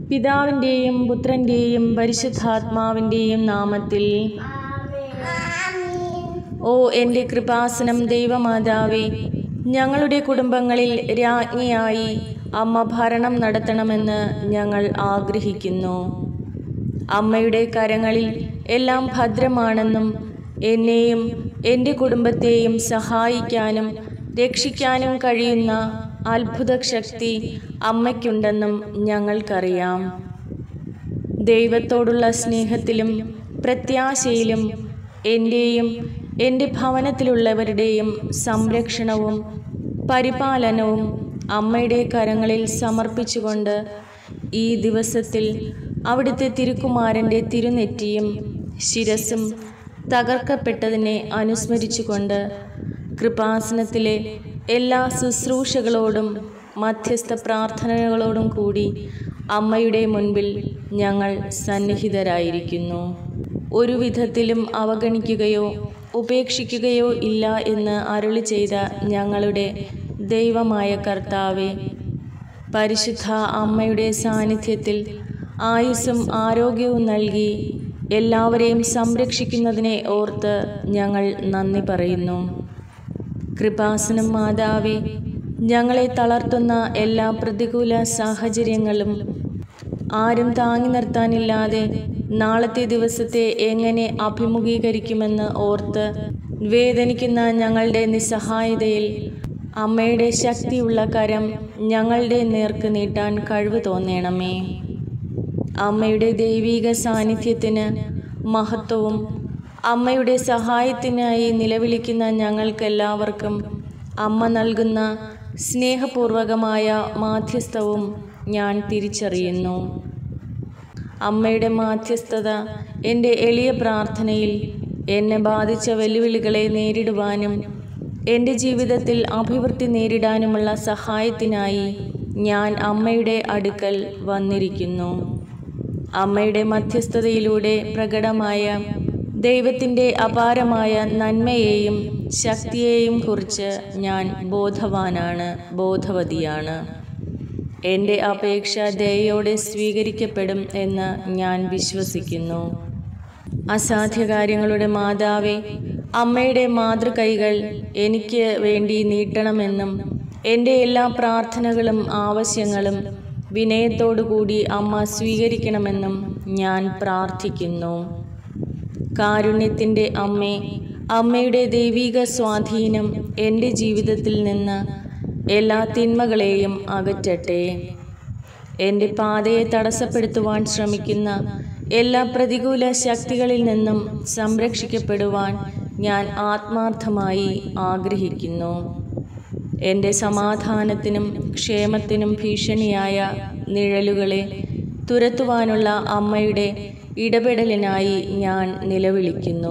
പിതാവിൻ്റെയും പുത്രൻ്റെയും പരിശുദ്ധാത്മാവിൻ്റെയും നാമത്തിൽ ഓ എൻ്റെ കൃപാസനം ദൈവമാതാവേ ഞങ്ങളുടെ കുടുംബങ്ങളിൽ രാജ്ഞിയായി അമ്മ ഭരണം നടത്തണമെന്ന് ഞങ്ങൾ ആഗ്രഹിക്കുന്നു അമ്മയുടെ കരങ്ങളിൽ എല്ലാം ഭദ്രമാണെന്നും എന്നെയും എൻ്റെ കുടുംബത്തെയും സഹായിക്കാനും രക്ഷിക്കാനും കഴിയുന്ന അത്ഭുത ശക്തി അമ്മയ്ക്കുണ്ടെന്നും ഞങ്ങൾക്കറിയാം ദൈവത്തോടുള്ള സ്നേഹത്തിലും പ്രത്യാശയിലും എൻ്റെയും എൻ്റെ ഭവനത്തിലുള്ളവരുടെയും സംരക്ഷണവും പരിപാലനവും അമ്മയുടെ കരങ്ങളിൽ സമർപ്പിച്ചുകൊണ്ട് ഈ ദിവസത്തിൽ അവിടുത്തെ തിരുക്കുമാരൻ്റെ തിരുനെറ്റിയും ശിരസും തകർക്കപ്പെട്ടതിനെ അനുസ്മരിച്ചുകൊണ്ട് കൃപാസനത്തിലെ എല്ലാ ശുശ്രൂഷകളോടും മധ്യസ്ഥ പ്രാർത്ഥനകളോടും കൂടി അമ്മയുടെ മുൻപിൽ ഞങ്ങൾ സന്നിഹിതരായിരിക്കുന്നു ഒരു വിധത്തിലും അവഗണിക്കുകയോ ഉപേക്ഷിക്കുകയോ ഇല്ല എന്ന് അരുളി ചെയ്ത ഞങ്ങളുടെ ദൈവമായ കർത്താവെ പരിശുദ്ധ അമ്മയുടെ സാന്നിധ്യത്തിൽ ആയുസ്സും ആരോഗ്യവും നൽകി എല്ലാവരെയും സംരക്ഷിക്കുന്നതിനെ ഓർത്ത് ഞങ്ങൾ നന്ദി പറയുന്നു കൃപാസനം മാതാവേ ഞങ്ങളെ തളർത്തുന്ന എല്ലാ പ്രതികൂല സാഹചര്യങ്ങളും ആരും താങ്ങി നിർത്താനില്ലാതെ നാളത്തെ ദിവസത്തെ എങ്ങനെ അഭിമുഖീകരിക്കുമെന്ന് ഓർത്ത് വേദനിക്കുന്ന ഞങ്ങളുടെ നിസ്സഹായതയിൽ അമ്മയുടെ ശക്തിയുള്ള കരം ഞങ്ങളുടെ നേർക്ക് നീട്ടാൻ കഴിവ് തോന്നണമേ അമ്മയുടെ ദൈവീക സാന്നിധ്യത്തിന് മഹത്വവും അമ്മയുടെ സഹായത്തിനായി നിലവിളിക്കുന്ന ഞങ്ങൾക്കെല്ലാവർക്കും അമ്മ നൽകുന്ന സ്നേഹപൂർവകമായ മാധ്യസ്ഥവും ഞാൻ തിരിച്ചറിയുന്നു അമ്മയുടെ മാധ്യസ്ഥത എൻ്റെ എളിയ പ്രാർത്ഥനയിൽ എന്നെ ബാധിച്ച വെല്ലുവിളികളെ നേരിടുവാനും എൻ്റെ ജീവിതത്തിൽ അഭിവൃദ്ധി നേരിടാനുമുള്ള സഹായത്തിനായി ഞാൻ അമ്മയുടെ അടുക്കൽ വന്നിരിക്കുന്നു അമ്മയുടെ മധ്യസ്ഥതയിലൂടെ പ്രകടമായ ദൈവത്തിൻ്റെ അപാരമായ നന്മയെയും ശക്തിയെയും കുറിച്ച് ഞാൻ ബോധവാനാണ് ബോധവതിയാണ് എൻ്റെ അപേക്ഷ ദയോടെ സ്വീകരിക്കപ്പെടും എന്ന് ഞാൻ വിശ്വസിക്കുന്നു അസാധ്യ കാര്യങ്ങളുടെ മാതാവേ അമ്മയുടെ മാതൃകൈകൾ എനിക്ക് വേണ്ടി നീട്ടണമെന്നും എൻ്റെ എല്ലാ പ്രാർത്ഥനകളും ആവശ്യങ്ങളും വിനയത്തോടുകൂടി അമ്മ സ്വീകരിക്കണമെന്നും ഞാൻ പ്രാർത്ഥിക്കുന്നു കാരുണ്യത്തിൻ്റെ അമ്മേ അമ്മയുടെ ദൈവിക സ്വാധീനം എൻ്റെ ജീവിതത്തിൽ നിന്ന് എല്ലാ തിന്മകളെയും അകറ്റട്ടെ എൻ്റെ പാതയെ തടസ്സപ്പെടുത്തുവാൻ ശ്രമിക്കുന്ന എല്ലാ പ്രതികൂല ശക്തികളിൽ നിന്നും സംരക്ഷിക്കപ്പെടുവാൻ ഞാൻ ആത്മാർത്ഥമായി ആഗ്രഹിക്കുന്നു എൻ്റെ സമാധാനത്തിനും ക്ഷേമത്തിനും ഭീഷണിയായ നിഴലുകളെ തുരത്തുവാനുള്ള അമ്മയുടെ ഇടപെടലിനായി ഞാൻ നിലവിളിക്കുന്നു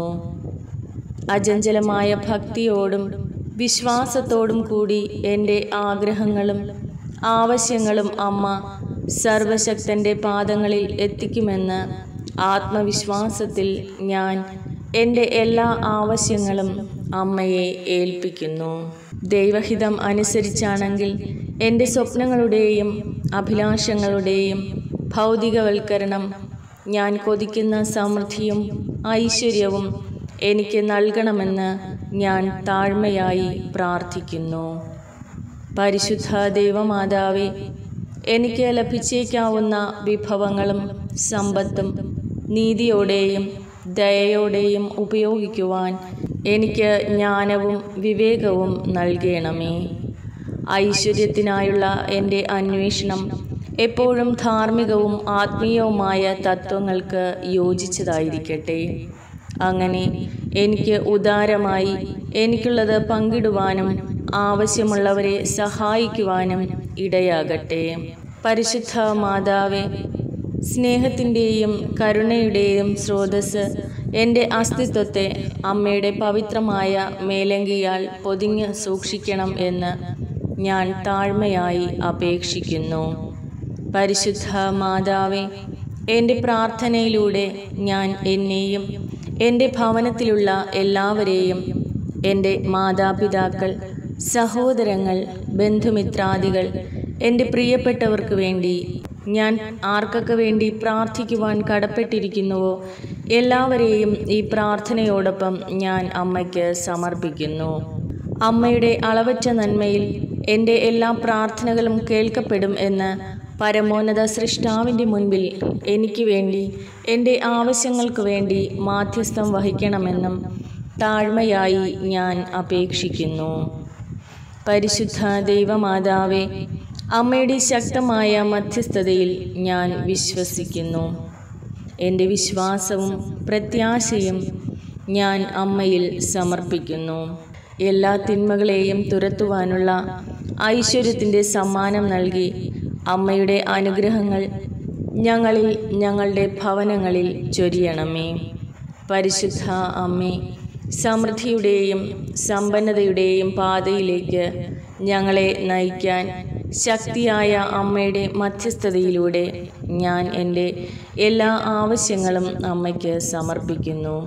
അചഞ്ചലമായ ഭക്തിയോടും വിശ്വാസത്തോടും കൂടി എൻ്റെ ആഗ്രഹങ്ങളും ആവശ്യങ്ങളും അമ്മ സർവശക്തൻ്റെ പാദങ്ങളിൽ എത്തിക്കുമെന്ന് ആത്മവിശ്വാസത്തിൽ ഞാൻ എൻ്റെ എല്ലാ ആവശ്യങ്ങളും അമ്മയെ ഏൽപ്പിക്കുന്നു ദൈവഹിതം അനുസരിച്ചാണെങ്കിൽ എൻ്റെ സ്വപ്നങ്ങളുടെയും അഭിലാഷങ്ങളുടെയും ഭൗതികവൽക്കരണം ഞാൻ കൊതിക്കുന്ന സമൃദ്ധിയും ഐശ്വര്യവും എനിക്ക് നൽകണമെന്ന് ഞാൻ താഴ്മയായി പ്രാർത്ഥിക്കുന്നു പരിശുദ്ധ ദൈവമാതാവേ എനിക്ക് ലഭിച്ചേക്കാവുന്ന വിഭവങ്ങളും സമ്പത്തും നീതിയോടെയും ദയയോടെയും ഉപയോഗിക്കുവാൻ എനിക്ക് ജ്ഞാനവും വിവേകവും നൽകണമേ ഐശ്വര്യത്തിനായുള്ള എൻ്റെ അന്വേഷണം എപ്പോഴും ധാർമ്മികവും ആത്മീയവുമായ തത്വങ്ങൾക്ക് യോജിച്ചതായിരിക്കട്ടെ അങ്ങനെ എനിക്ക് ഉദാരമായി എനിക്കുള്ളത് പങ്കിടുവാനും ആവശ്യമുള്ളവരെ സഹായിക്കുവാനും ഇടയാകട്ടെ പരിശുദ്ധ മാതാവേ സ്നേഹത്തിൻ്റെയും കരുണയുടെയും സ്രോതസ് എൻ്റെ അസ്തിത്വത്തെ അമ്മയുടെ പവിത്രമായ മേലങ്കിയാൽ പൊതിഞ്ഞ് സൂക്ഷിക്കണം എന്ന് ഞാൻ താഴ്മയായി അപേക്ഷിക്കുന്നു പരിശുദ്ധ മാതാവേ എൻ്റെ പ്രാർത്ഥനയിലൂടെ ഞാൻ എന്നെയും എൻ്റെ ഭവനത്തിലുള്ള എല്ലാവരെയും എൻ്റെ മാതാപിതാക്കൾ സഹോദരങ്ങൾ ബന്ധുമിത്രാദികൾ എൻ്റെ പ്രിയപ്പെട്ടവർക്ക് വേണ്ടി ഞാൻ ആർക്കൊക്കെ വേണ്ടി പ്രാർത്ഥിക്കുവാൻ കടപ്പെട്ടിരിക്കുന്നുവോ എല്ലാവരെയും ഈ പ്രാർത്ഥനയോടൊപ്പം ഞാൻ അമ്മയ്ക്ക് സമർപ്പിക്കുന്നു അമ്മയുടെ അളവറ്റ നന്മയിൽ എൻ്റെ എല്ലാ പ്രാർത്ഥനകളും കേൾക്കപ്പെടും എന്ന് പരമോന്നത സൃഷ്ടാവിൻ്റെ മുൻപിൽ എനിക്ക് വേണ്ടി എൻ്റെ ആവശ്യങ്ങൾക്ക് വേണ്ടി മാധ്യസ്ഥം വഹിക്കണമെന്നും താഴ്മയായി ഞാൻ അപേക്ഷിക്കുന്നു പരിശുദ്ധ ദൈവമാതാവേ അമ്മയുടെ ശക്തമായ മധ്യസ്ഥതയിൽ ഞാൻ വിശ്വസിക്കുന്നു എൻ്റെ വിശ്വാസവും പ്രത്യാശയും ഞാൻ അമ്മയിൽ സമർപ്പിക്കുന്നു എല്ലാ തിന്മകളെയും തുരത്തുവാനുള്ള ഐശ്വര്യത്തിൻ്റെ സമ്മാനം നൽകി അമ്മയുടെ അനുഗ്രഹങ്ങൾ ഞങ്ങളിൽ ഞങ്ങളുടെ ഭവനങ്ങളിൽ ചൊരിയണമേ പരിശുദ്ധ അമ്മേ സമൃദ്ധിയുടെയും സമ്പന്നതയുടെയും പാതയിലേക്ക് ഞങ്ങളെ നയിക്കാൻ ശക്തിയായ അമ്മയുടെ മധ്യസ്ഥതയിലൂടെ ഞാൻ എൻ്റെ എല്ലാ ആവശ്യങ്ങളും അമ്മയ്ക്ക് സമർപ്പിക്കുന്നു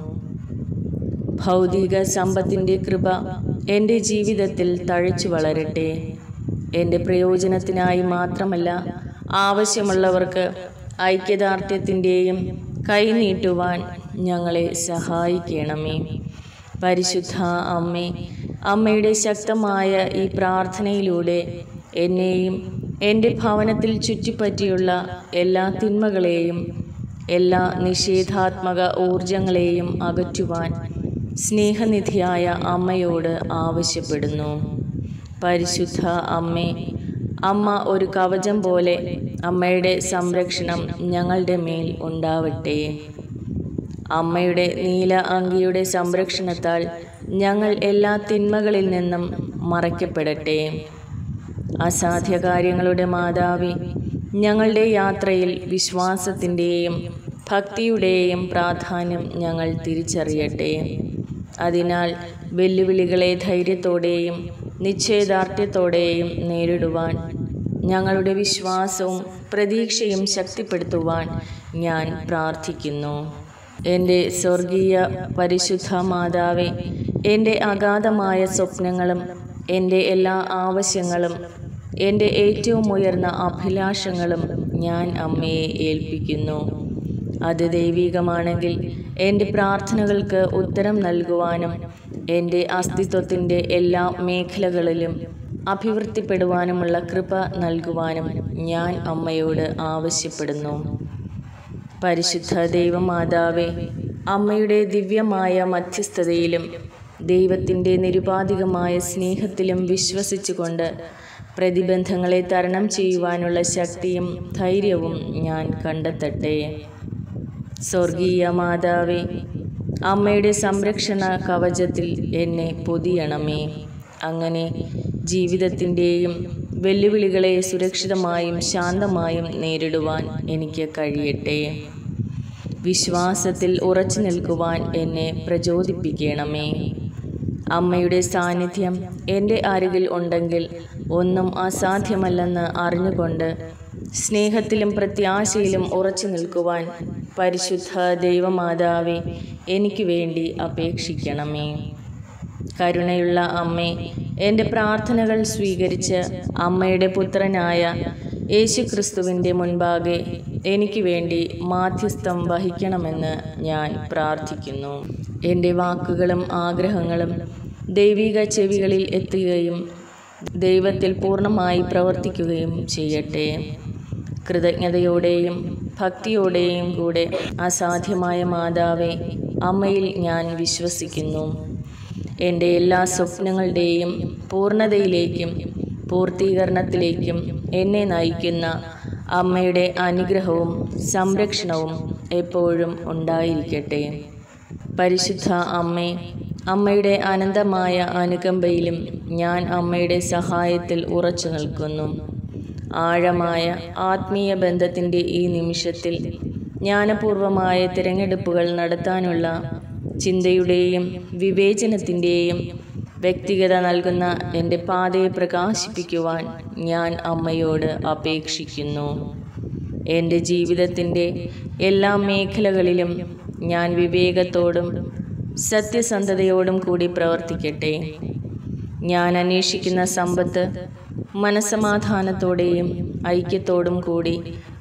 ഭൗതിക സമ്പത്തിൻ്റെ കൃപ എൻ്റെ ജീവിതത്തിൽ തഴച്ചു വളരട്ടെ എൻ്റെ പ്രയോജനത്തിനായി മാത്രമല്ല ആവശ്യമുള്ളവർക്ക് ഐക്യദാർഢ്യത്തിൻ്റെയും കൈനീട്ടുവാൻ ഞങ്ങളെ സഹായിക്കണമേ പരിശുദ്ധ അമ്മേ അമ്മയുടെ ശക്തമായ ഈ പ്രാർത്ഥനയിലൂടെ എന്നെയും എൻ്റെ ഭവനത്തിൽ ചുറ്റിപ്പറ്റിയുള്ള എല്ലാ തിന്മകളെയും എല്ലാ നിഷേധാത്മക ഊർജങ്ങളെയും അകറ്റുവാൻ സ്നേഹനിധിയായ അമ്മയോട് ആവശ്യപ്പെടുന്നു പരിശുദ്ധ അമ്മേ അമ്മ ഒരു കവചം പോലെ അമ്മയുടെ സംരക്ഷണം ഞങ്ങളുടെ മേൽ ഉണ്ടാവട്ടെ അമ്മയുടെ നീല അങ്കിയുടെ സംരക്ഷണത്താൽ ഞങ്ങൾ എല്ലാ തിന്മകളിൽ നിന്നും മറയ്ക്കപ്പെടട്ടെ അസാധ്യ കാര്യങ്ങളുടെ മാതാവി ഞങ്ങളുടെ യാത്രയിൽ വിശ്വാസത്തിൻ്റെയും ഭക്തിയുടെയും പ്രാധാന്യം ഞങ്ങൾ തിരിച്ചറിയട്ടെ അതിനാൽ വെല്ലുവിളികളെ ധൈര്യത്തോടെയും നിശ്ചയദാർഢ്യത്തോടെയും നേരിടുവാൻ ഞങ്ങളുടെ വിശ്വാസവും പ്രതീക്ഷയും ശക്തിപ്പെടുത്തുവാൻ ഞാൻ പ്രാർത്ഥിക്കുന്നു എൻ്റെ സ്വർഗീയ പരിശുദ്ധ മാതാവെ എൻ്റെ അഗാധമായ സ്വപ്നങ്ങളും എൻ്റെ എല്ലാ ആവശ്യങ്ങളും എൻ്റെ ഏറ്റവും ഉയർന്ന അഭിലാഷങ്ങളും ഞാൻ അമ്മയെ ഏൽപ്പിക്കുന്നു അത് ദൈവികമാണെങ്കിൽ എൻ്റെ പ്രാർത്ഥനകൾക്ക് ഉത്തരം നൽകുവാനും എൻ്റെ അസ്തിത്വത്തിൻ്റെ എല്ലാ മേഖലകളിലും അഭിവൃദ്ധിപ്പെടുവാനുമുള്ള കൃപ നൽകുവാനും ഞാൻ അമ്മയോട് ആവശ്യപ്പെടുന്നു പരിശുദ്ധ ദൈവമാതാവേ അമ്മയുടെ ദിവ്യമായ മധ്യസ്ഥതയിലും ദൈവത്തിൻ്റെ നിരുപാധികമായ സ്നേഹത്തിലും വിശ്വസിച്ചുകൊണ്ട് പ്രതിബന്ധങ്ങളെ തരണം ചെയ്യുവാനുള്ള ശക്തിയും ധൈര്യവും ഞാൻ കണ്ടെത്തട്ടെ സ്വർഗീയ മാതാവേ അമ്മയുടെ സംരക്ഷണ കവചത്തിൽ എന്നെ പൊതിയണമേ അങ്ങനെ ജീവിതത്തിൻ്റെയും വെല്ലുവിളികളെ സുരക്ഷിതമായും ശാന്തമായും നേരിടുവാൻ എനിക്ക് കഴിയട്ടെ വിശ്വാസത്തിൽ ഉറച്ചു നിൽക്കുവാൻ എന്നെ പ്രചോദിപ്പിക്കണമേ അമ്മയുടെ സാന്നിധ്യം എൻ്റെ അരികിൽ ഉണ്ടെങ്കിൽ ഒന്നും അസാധ്യമല്ലെന്ന് അറിഞ്ഞുകൊണ്ട് സ്നേഹത്തിലും പ്രത്യാശയിലും ഉറച്ചു നിൽക്കുവാൻ പരിശുദ്ധ ദൈവമാതാവെ എനിക്ക് വേണ്ടി അപേക്ഷിക്കണമേ കരുണയുള്ള അമ്മേ എൻ്റെ പ്രാർത്ഥനകൾ സ്വീകരിച്ച് അമ്മയുടെ പുത്രനായ യേശുക്രിസ്തുവിൻ്റെ മുൻപാകെ എനിക്ക് വേണ്ടി മാധ്യസ്ഥം വഹിക്കണമെന്ന് ഞാൻ പ്രാർത്ഥിക്കുന്നു എൻ്റെ വാക്കുകളും ആഗ്രഹങ്ങളും ദൈവിക ചെവികളിൽ എത്തുകയും ദൈവത്തിൽ പൂർണ്ണമായി പ്രവർത്തിക്കുകയും ചെയ്യട്ടെ കൃതജ്ഞതയോടെയും ഭക്തിയോടെയും കൂടെ അസാധ്യമായ മാതാവെ അമ്മയിൽ ഞാൻ വിശ്വസിക്കുന്നു എൻ്റെ എല്ലാ സ്വപ്നങ്ങളുടെയും പൂർണ്ണതയിലേക്കും പൂർത്തീകരണത്തിലേക്കും എന്നെ നയിക്കുന്ന അമ്മയുടെ അനുഗ്രഹവും സംരക്ഷണവും എപ്പോഴും ഉണ്ടായിരിക്കട്ടെ പരിശുദ്ധ അമ്മേ അമ്മയുടെ അനന്തമായ അനുകമ്പയിലും ഞാൻ അമ്മയുടെ സഹായത്തിൽ ഉറച്ചു നിൽക്കുന്നു ആഴമായ ആത്മീയ ബന്ധത്തിൻ്റെ ഈ നിമിഷത്തിൽ ജ്ഞാനപൂർവമായ തിരഞ്ഞെടുപ്പുകൾ നടത്താനുള്ള ചിന്തയുടെയും വിവേചനത്തിൻ്റെയും വ്യക്തിഗത നൽകുന്ന എൻ്റെ പാതയെ പ്രകാശിപ്പിക്കുവാൻ ഞാൻ അമ്മയോട് അപേക്ഷിക്കുന്നു എൻ്റെ ജീവിതത്തിൻ്റെ എല്ലാ മേഖലകളിലും ഞാൻ വിവേകത്തോടും സത്യസന്ധതയോടും കൂടി പ്രവർത്തിക്കട്ടെ ഞാൻ അന്വേഷിക്കുന്ന സമ്പത്ത് മനസമാധാനത്തോടെയും ഐക്യത്തോടും കൂടി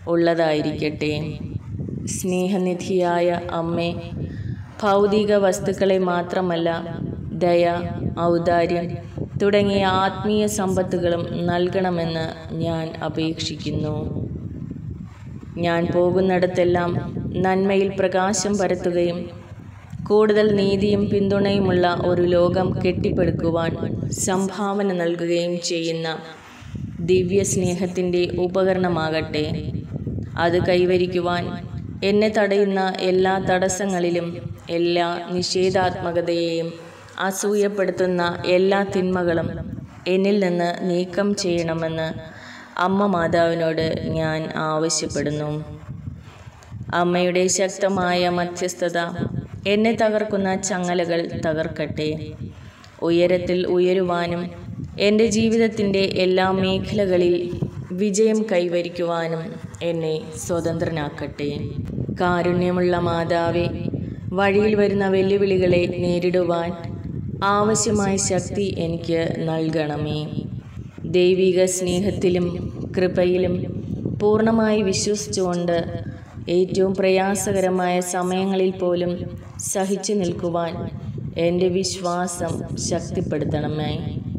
ഉള്ളതായിരിക്കട്ടെ സ്നേഹനിധിയായ അമ്മേ ഭൗതിക വസ്തുക്കളെ മാത്രമല്ല ദയ ഔദാര്യം തുടങ്ങിയ ആത്മീയ സമ്പത്തുകളും നൽകണമെന്ന് ഞാൻ അപേക്ഷിക്കുന്നു ഞാൻ പോകുന്നിടത്തെല്ലാം നന്മയിൽ പ്രകാശം പരത്തുകയും കൂടുതൽ നീതിയും പിന്തുണയുമുള്ള ഒരു ലോകം കെട്ടിപ്പടുക്കുവാൻ സംഭാവന നൽകുകയും ചെയ്യുന്ന ദിവ്യ സ്നേഹത്തിൻ്റെ ഉപകരണമാകട്ടെ അത് കൈവരിക്കുവാൻ എന്നെ തടയുന്ന എല്ലാ തടസ്സങ്ങളിലും എല്ലാ നിഷേധാത്മകതയെയും അസൂയപ്പെടുത്തുന്ന എല്ലാ തിന്മകളും എന്നിൽ നിന്ന് നീക്കം ചെയ്യണമെന്ന് അമ്മ മാതാവിനോട് ഞാൻ ആവശ്യപ്പെടുന്നു അമ്മയുടെ ശക്തമായ മധ്യസ്ഥത എന്നെ തകർക്കുന്ന ചങ്ങലകൾ തകർക്കട്ടെ ഉയരത്തിൽ ഉയരുവാനും എൻ്റെ ജീവിതത്തിൻ്റെ എല്ലാ മേഖലകളിൽ വിജയം കൈവരിക്കുവാനും എന്നെ സ്വതന്ത്രനാക്കട്ടെ കാരുണ്യമുള്ള മാതാവേ വഴിയിൽ വരുന്ന വെല്ലുവിളികളെ നേരിടുവാൻ ആവശ്യമായ ശക്തി എനിക്ക് നൽകണമേ ദൈവിക സ്നേഹത്തിലും കൃപയിലും പൂർണ്ണമായി വിശ്വസിച്ചുകൊണ്ട് ഏറ്റവും പ്രയാസകരമായ സമയങ്ങളിൽ പോലും സഹിച്ചു നിൽക്കുവാൻ എൻ്റെ വിശ്വാസം ശക്തിപ്പെടുത്തണമേ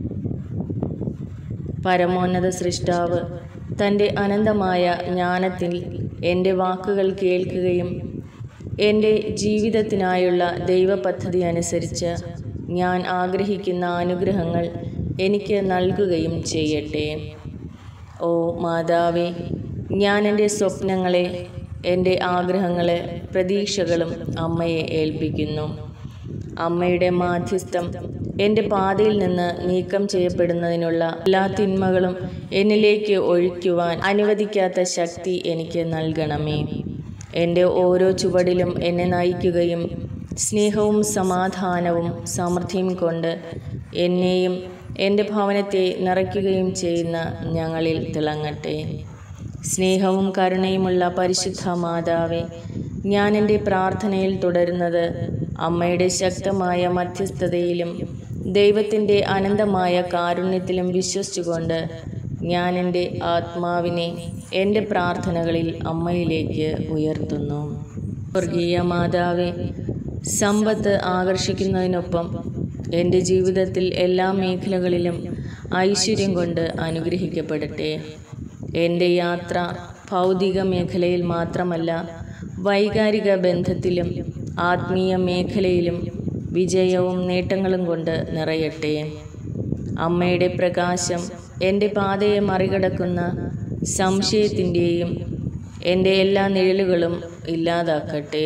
പരമോന്നത സൃഷ്ടാവ് തൻ്റെ അനന്തമായ ജ്ഞാനത്തിൽ എൻ്റെ വാക്കുകൾ കേൾക്കുകയും എൻ്റെ ജീവിതത്തിനായുള്ള ദൈവപദ്ധതി അനുസരിച്ച് ഞാൻ ആഗ്രഹിക്കുന്ന അനുഗ്രഹങ്ങൾ എനിക്ക് നൽകുകയും ചെയ്യട്ടെ ഓ മാതാവേ ഞാൻ എൻ്റെ സ്വപ്നങ്ങളെ എൻ്റെ ആഗ്രഹങ്ങളെ പ്രതീക്ഷകളും അമ്മയെ ഏൽപ്പിക്കുന്നു അമ്മയുടെ മാധ്യസ്ഥം എൻ്റെ പാതയിൽ നിന്ന് നീക്കം ചെയ്യപ്പെടുന്നതിനുള്ള എല്ലാ തിന്മകളും എന്നിലേക്ക് ഒഴിക്കുവാൻ അനുവദിക്കാത്ത ശക്തി എനിക്ക് നൽകണമേ എൻ്റെ ഓരോ ചുവടിലും എന്നെ നയിക്കുകയും സ്നേഹവും സമാധാനവും സമൃദ്ധിയും കൊണ്ട് എന്നെയും എൻ്റെ ഭവനത്തെ നിറയ്ക്കുകയും ചെയ്യുന്ന ഞങ്ങളിൽ തിളങ്ങട്ടെ സ്നേഹവും കരുണയുമുള്ള പരിശുദ്ധ മാതാവേ ഞാൻ എൻ്റെ പ്രാർത്ഥനയിൽ തുടരുന്നത് അമ്മയുടെ ശക്തമായ മധ്യസ്ഥതയിലും ദൈവത്തിൻ്റെ അനന്തമായ കാരുണ്യത്തിലും വിശ്വസിച്ചുകൊണ്ട് ഞാൻ എൻ്റെ ആത്മാവിനെ എൻ്റെ പ്രാർത്ഥനകളിൽ അമ്മയിലേക്ക് ഉയർത്തുന്നു സ്വർഗീയ മാതാവെ സമ്പത്ത് ആകർഷിക്കുന്നതിനൊപ്പം എൻ്റെ ജീവിതത്തിൽ എല്ലാ മേഖലകളിലും ഐശ്വര്യം കൊണ്ട് അനുഗ്രഹിക്കപ്പെടട്ടെ എൻ്റെ യാത്ര ഭൗതിക മേഖലയിൽ മാത്രമല്ല വൈകാരിക ബന്ധത്തിലും ആത്മീയ മേഖലയിലും വിജയവും നേട്ടങ്ങളും കൊണ്ട് നിറയട്ടെ അമ്മയുടെ പ്രകാശം എൻ്റെ പാതയെ മറികടക്കുന്ന സംശയത്തിൻ്റെയും എൻ്റെ എല്ലാ നിഴലുകളും ഇല്ലാതാക്കട്ടെ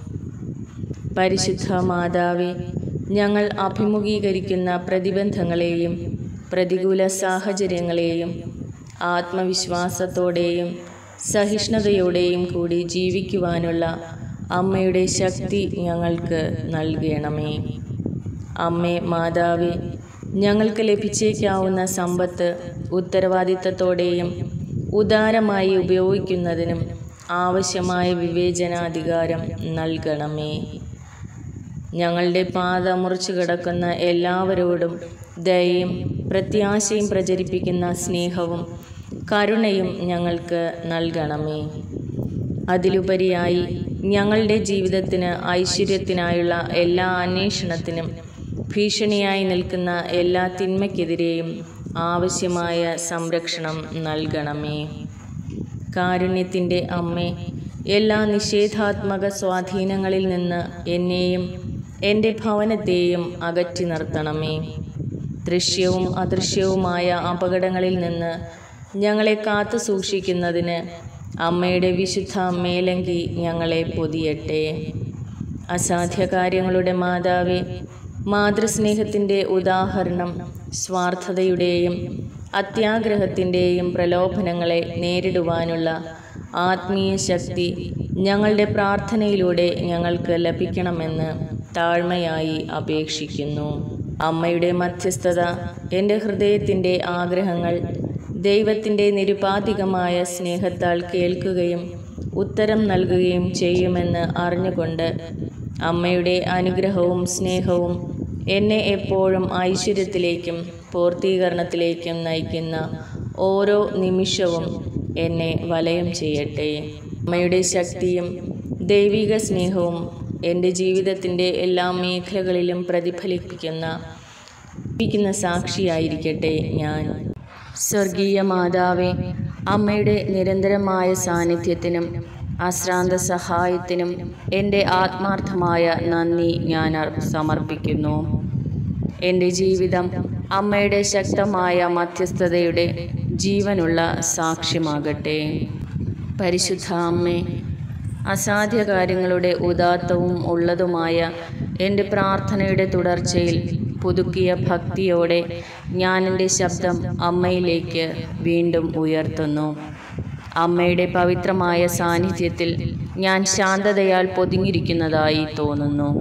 പരിശുദ്ധ മാതാവെ ഞങ്ങൾ അഭിമുഖീകരിക്കുന്ന പ്രതിബന്ധങ്ങളെയും പ്രതികൂല സാഹചര്യങ്ങളെയും ആത്മവിശ്വാസത്തോടെയും സഹിഷ്ണുതയോടെയും കൂടി ജീവിക്കുവാനുള്ള അമ്മയുടെ ശക്തി ഞങ്ങൾക്ക് നൽകണമേ അമ്മേ മാതാവേ ഞങ്ങൾക്ക് ലഭിച്ചേക്കാവുന്ന സമ്പത്ത് ഉത്തരവാദിത്തത്തോടെയും ഉദാരമായി ഉപയോഗിക്കുന്നതിനും ആവശ്യമായ വിവേചനാധികാരം നൽകണമേ ഞങ്ങളുടെ പാത മുറിച്ചു കിടക്കുന്ന എല്ലാവരോടും ദയയും പ്രത്യാശയും പ്രചരിപ്പിക്കുന്ന സ്നേഹവും കരുണയും ഞങ്ങൾക്ക് നൽകണമേ അതിലുപരിയായി ഞങ്ങളുടെ ജീവിതത്തിന് ഐശ്വര്യത്തിനായുള്ള എല്ലാ അന്വേഷണത്തിനും ഭീഷണിയായി നിൽക്കുന്ന എല്ലാ തിന്മയ്ക്കെതിരെയും ആവശ്യമായ സംരക്ഷണം നൽകണമേ കാരുണ്യത്തിൻ്റെ അമ്മേ എല്ലാ നിഷേധാത്മക സ്വാധീനങ്ങളിൽ നിന്ന് എന്നെയും എൻ്റെ ഭവനത്തെയും അകറ്റി നിർത്തണമേ ദൃശ്യവും അദൃശ്യവുമായ അപകടങ്ങളിൽ നിന്ന് ഞങ്ങളെ കാത്തു സൂക്ഷിക്കുന്നതിന് അമ്മയുടെ വിശുദ്ധ മേലങ്കി ഞങ്ങളെ പൊതിയട്ടെ അസാധ്യ കാര്യങ്ങളുടെ മാതാവേ മാതൃസ്നേഹത്തിൻ്റെ ഉദാഹരണം സ്വാർത്ഥതയുടെയും അത്യാഗ്രഹത്തിൻ്റെയും പ്രലോഭനങ്ങളെ നേരിടുവാനുള്ള ആത്മീയ ശക്തി ഞങ്ങളുടെ പ്രാർത്ഥനയിലൂടെ ഞങ്ങൾക്ക് ലഭിക്കണമെന്ന് താഴ്മയായി അപേക്ഷിക്കുന്നു അമ്മയുടെ മധ്യസ്ഥത എൻ്റെ ഹൃദയത്തിൻ്റെ ആഗ്രഹങ്ങൾ ദൈവത്തിൻ്റെ നിരുപാധികമായ സ്നേഹത്താൽ കേൾക്കുകയും ഉത്തരം നൽകുകയും ചെയ്യുമെന്ന് അറിഞ്ഞുകൊണ്ട് അമ്മയുടെ അനുഗ്രഹവും സ്നേഹവും എന്നെ എപ്പോഴും ഐശ്വര്യത്തിലേക്കും പൂർത്തീകരണത്തിലേക്കും നയിക്കുന്ന ഓരോ നിമിഷവും എന്നെ വലയം ചെയ്യട്ടെ അമ്മയുടെ ശക്തിയും ദൈവിക സ്നേഹവും എൻ്റെ ജീവിതത്തിൻ്റെ എല്ലാ മേഖലകളിലും പ്രതിഫലിപ്പിക്കുന്ന പ്പിക്കുന്ന സാക്ഷിയായിരിക്കട്ടെ ഞാൻ സ്വർഗീയ മാതാവേ അമ്മയുടെ നിരന്തരമായ സാന്നിധ്യത്തിനും അശ്രാന്ത സഹായത്തിനും എൻ്റെ ആത്മാർത്ഥമായ നന്ദി ഞാൻ അർ- സമർപ്പിക്കുന്നു എൻ്റെ ജീവിതം അമ്മയുടെ ശക്തമായ മധ്യസ്ഥതയുടെ ജീവനുള്ള സാക്ഷ്യമാകട്ടെ പരിശുദ്ധ അമ്മേ അസാധ്യ കാര്യങ്ങളുടെ ഉദാത്തവും ഉള്ളതുമായ എൻ്റെ പ്രാർത്ഥനയുടെ തുടർച്ചയിൽ പുതുക്കിയ ഭക്തിയോടെ ഞാൻ എൻ്റെ ശബ്ദം അമ്മയിലേക്ക് വീണ്ടും ഉയർത്തുന്നു അമ്മയുടെ പവിത്രമായ സാന്നിധ്യത്തിൽ ഞാൻ ശാന്തതയാൽ പൊതിഞ്ഞിരിക്കുന്നതായി തോന്നുന്നു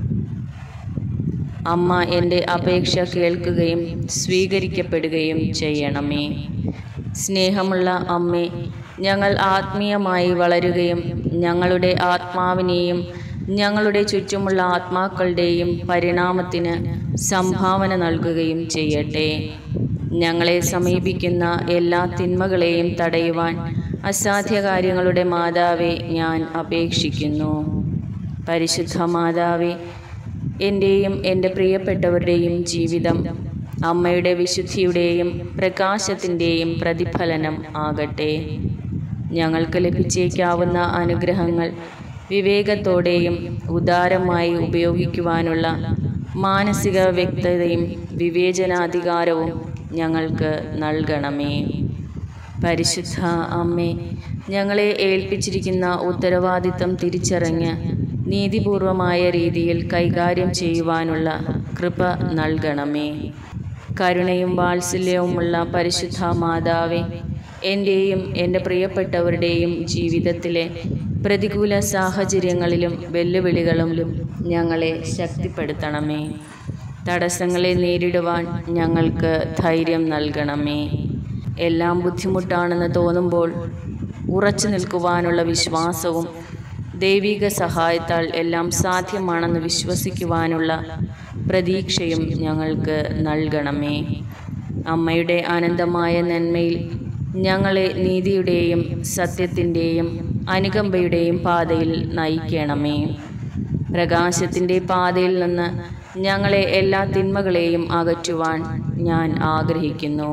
അമ്മ എൻ്റെ അപേക്ഷ കേൾക്കുകയും സ്വീകരിക്കപ്പെടുകയും ചെയ്യണമേ സ്നേഹമുള്ള അമ്മേ ഞങ്ങൾ ആത്മീയമായി വളരുകയും ഞങ്ങളുടെ ആത്മാവിനെയും ഞങ്ങളുടെ ചുറ്റുമുള്ള ആത്മാക്കളുടെയും പരിണാമത്തിന് സംഭാവന നൽകുകയും ചെയ്യട്ടെ ഞങ്ങളെ സമീപിക്കുന്ന എല്ലാ തിന്മകളെയും തടയുവാൻ അസാധ്യ കാര്യങ്ങളുടെ മാതാവെ ഞാൻ അപേക്ഷിക്കുന്നു പരിശുദ്ധ മാതാവേ എൻ്റെയും എൻ്റെ പ്രിയപ്പെട്ടവരുടെയും ജീവിതം അമ്മയുടെ വിശുദ്ധിയുടെയും പ്രകാശത്തിൻ്റെയും പ്രതിഫലനം ആകട്ടെ ഞങ്ങൾക്ക് ലഭിച്ചേക്കാവുന്ന അനുഗ്രഹങ്ങൾ വിവേകത്തോടെയും ഉദാരമായി ഉപയോഗിക്കുവാനുള്ള മാനസിക വ്യക്തതയും വിവേചനാധികാരവും ഞങ്ങൾക്ക് നൽകണമേ പരിശുദ്ധ അമ്മേ ഞങ്ങളെ ഏൽപ്പിച്ചിരിക്കുന്ന ഉത്തരവാദിത്തം തിരിച്ചറിഞ്ഞ് നീതിപൂർവമായ രീതിയിൽ കൈകാര്യം ചെയ്യുവാനുള്ള കൃപ നൽകണമേ കരുണയും വാത്സല്യവുമുള്ള പരിശുദ്ധ മാതാവേ എൻ്റെയും എൻ്റെ പ്രിയപ്പെട്ടവരുടെയും ജീവിതത്തിലെ പ്രതികൂല സാഹചര്യങ്ങളിലും വെല്ലുവിളികളിലും ഞങ്ങളെ ശക്തിപ്പെടുത്തണമേ തടസ്സങ്ങളെ നേരിടുവാൻ ഞങ്ങൾക്ക് ധൈര്യം നൽകണമേ എല്ലാം ബുദ്ധിമുട്ടാണെന്ന് തോന്നുമ്പോൾ ഉറച്ചു നിൽക്കുവാനുള്ള വിശ്വാസവും ദൈവിക സഹായത്താൽ എല്ലാം സാധ്യമാണെന്ന് വിശ്വസിക്കുവാനുള്ള പ്രതീക്ഷയും ഞങ്ങൾക്ക് നൽകണമേ അമ്മയുടെ അനന്തമായ നന്മയിൽ ഞങ്ങളെ നീതിയുടെയും സത്യത്തിൻ്റെയും അനുകമ്പയുടെയും പാതയിൽ നയിക്കണമേ പ്രകാശത്തിൻ്റെ പാതയിൽ നിന്ന് ഞങ്ങളെ എല്ലാ തിന്മകളെയും അകറ്റുവാൻ ഞാൻ ആഗ്രഹിക്കുന്നു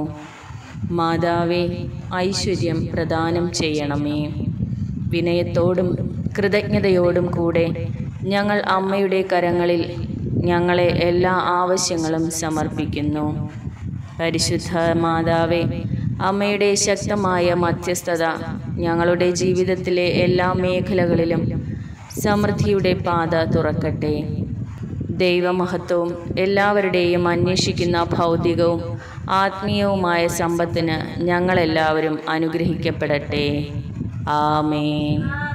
മാതാവേ ഐശ്വര്യം പ്രദാനം ചെയ്യണമേ വിനയത്തോടും കൃതജ്ഞതയോടും കൂടെ ഞങ്ങൾ അമ്മയുടെ കരങ്ങളിൽ ഞങ്ങളെ എല്ലാ ആവശ്യങ്ങളും സമർപ്പിക്കുന്നു പരിശുദ്ധ മാതാവേ അമ്മയുടെ ശക്തമായ മധ്യസ്ഥത ഞങ്ങളുടെ ജീവിതത്തിലെ എല്ലാ മേഖലകളിലും സമൃദ്ധിയുടെ പാത തുറക്കട്ടെ ദൈവമഹത്വവും എല്ലാവരുടെയും അന്വേഷിക്കുന്ന ഭൗതികവും ആത്മീയവുമായ സമ്പത്തിന് ഞങ്ങളെല്ലാവരും അനുഗ്രഹിക്കപ്പെടട്ടെ ആമേൻ